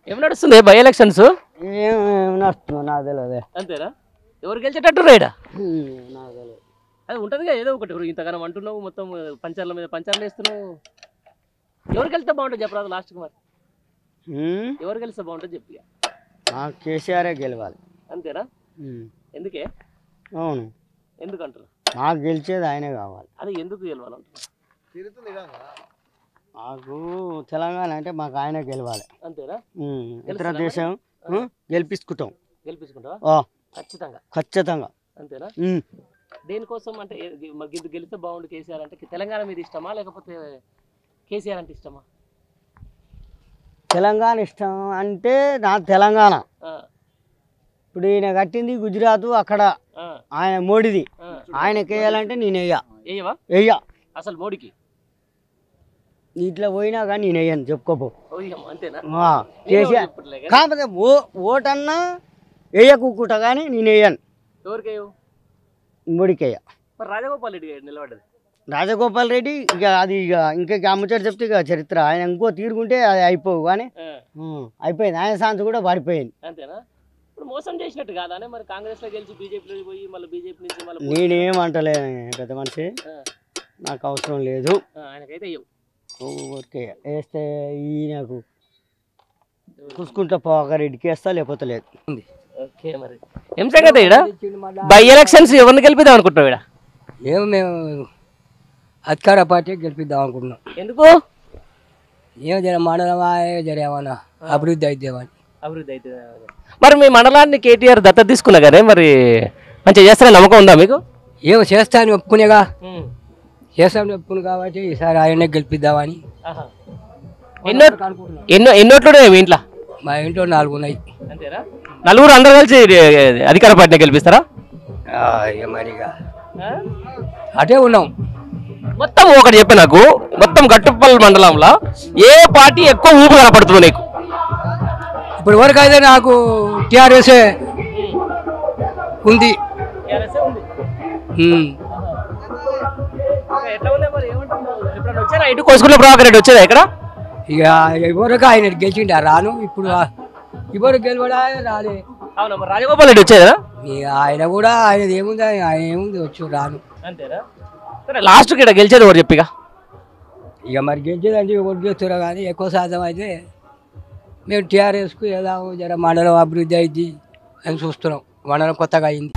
ఏం నడుస్తుంది by elections ఏం నడుస్తుందో నాకు తెలియదు అంతేనా ఎవరు గెలిచేటట్టు రేడా నాకు తెలియదు అది ఉంటుందిగా ఏదో ఒకటి ఇప్పుడు ఇంతగానం అంటున్నావు మొత్తం పంచర్ల మీద పంచర్లు వేస్తున్నావు ఎవరు గెలిస్తే బాగుంటుంది చెప్పరాదు లాస్ట్కి మరి ఉమ్, ఎవరు గెలిస్తే బాగుంటుంది చెప్పి ఇక. నాకు కేసీఆరే గెలవాలి అంతేనా ఉమ్, ఎందుకే అవును ఎందుకు అంటున్నా నాకు గెలిచేది ఆయనే కావాలి అది ఎందుకు గెలవాలంటున్నా మాకు తెలంగాణ అంటే మాకు ఆయనే గెలవాలి అంతేనా ఉమ్, ఇతర గెలుస్తారా దేశం ఉమ్, గెలిపించుకుంటాం గెలిపించుకుంటావా ఓ, ఖచ్చితంగా ఖచ్చితంగా అంతేనా ఉమ్, దేనికోసం అంటే ఏ- మరి ఇది గెలిస్తే బాగుండు కేసీఆర్ అంటే తెలంగాణ మీద ఇష్టమా లేకపోతే కేసీఆర్ అంటే ఇష్టమా తెలంగాణ ఇష్టం అంటే నా తెలంగాణ ఆ, ఇప్పుడు ఈయన కట్టింది గుజరాత్ అక్కడ ఆ, ఆయన మోడీది ఆ. ఆయనకి వేయాలంటే నేను వెయ్య ఏయవా వెయ్య అసలు మోడీకి ఇట్లా పోయినా కానీ నేను వెయ్యను చెప్పుకోపో ఓయ్యమ్మ, అంతేనా ఆ, కేసీఆర్ ఇప్పట్లే కానీ. కాకపోతే ఓ ఓటన్నా వేయకుక్కుట కానీ నేను వేయను ఎవరికేయవు మోడీకేయ మరి రాజగోపాల్ రెడ్డి గారు నిలబడ్డది రాజగోపాల్ రెడ్డి ఇక అది ఇక ఇంకా అమ్మచారు చెప్తే ఇక చరిత్ర ఆయన ఇంకో తీరుకుంటే అది అయిపోవు కానీ ఆ, ఉం, అయిపోయింది ఆయన శాంతి కూడా పడిపోయింది అంతేనా ఇప్పుడు మోసం చేసినట్టు కాదానే మరి కాంగ్రెస్ లో గెలిచి బీజేపీలో పోయి మళ్ళీ బీజేపీ నుంచి మళ్ళీ నేనేమంటలేను పెద్ద మనిషి నాకు అవసరం లేదు ఆయనకైతే ఇవ్వవు ఓకే వేస్తే ఈయనకు చూసుకుంటా పోగారెడ్డికి వేస్తా లేకపోతే లేదు ఓకే మరి ఏం సంగతి ఈడ బై ఎలక్షన్స్ ఎవరిని గెలిపిద్దాం అనుకుంటున్నావు ఈడ ఏమో మేము అధికార పార్టీ గెలిపిద్దాం అనుకుంటున్నాం ఎందుకు ఏమో జర మండలమా జర ఏమన్నా అభివృద్ధి అయితేమని అభివృద్ధి అయితే మరి మీ మండలాన్ని కేటీఆర్ దత్తత తీసుకున్నా కదా మరి మంచిగా చేస్తారని నమ్మకం ఉందా మీకు ఏమో చేస్తాను ఒప్పుకునేగా చేస్తాను ఒప్పుకుని కాబట్టి ఈసారి ఆయన్నే గెలిపిద్దామని ఆహా. ఎన్నో అనుకుంటున్నాం ఎన్నో ఎన్నోట్లు ఉన్నాయి మీ ఇంట్లో మా ఇంట్లో నాలుగు ఉన్నాయి అంతేనా నలుగురు అందరు కలిసి ఏ, అధికార పార్టీని గెలిపిస్తారా ఆ, ఇక మరిగా అటే ఉన్నాం మొత్తం ఒకటి చెప్పి నాకు మొత్తం గట్టుపల్లి మండలంలో ఏ పార్టీ ఎక్కువ ఊపు కనపడుతుంది నీకు ఇప్పుడు వరకు అయితే నాకు టీఆర్ఎస్ఏ ఉంది ఉమ్. వచ్చారా ఇటు కోసుకున్న ప్రభాకర్ రెడ్డి వచ్చేదా ఇక్కడ ఇక ఇవరకు ఆయన గెలిచిండా రాను ఇప్పుడు ఆ- ఇవరకు గెలవడా రాలే అవునా మరి రాజగోపాల్ రెడ్డి వచ్చేదా ఇక ఆయన కూడా ఆయన ఏముంది ఆయన ఏముంది వచ్చు రాను అంతేనా సరే లాస్ట్ ఇక్కడ గెలిచేది ఎవరు చెప్పిగా ఇక మరి గెలిచేదంటే ఓటు చేస్తున్నారు కానీ ఎక్కువ శాతం అయితే మేము టీఆర్ఎస్కు ఏదో జర మండలం అభివృద్ధి అయింది అని చూస్తున్నాం మండలం కొత్తగా అయింది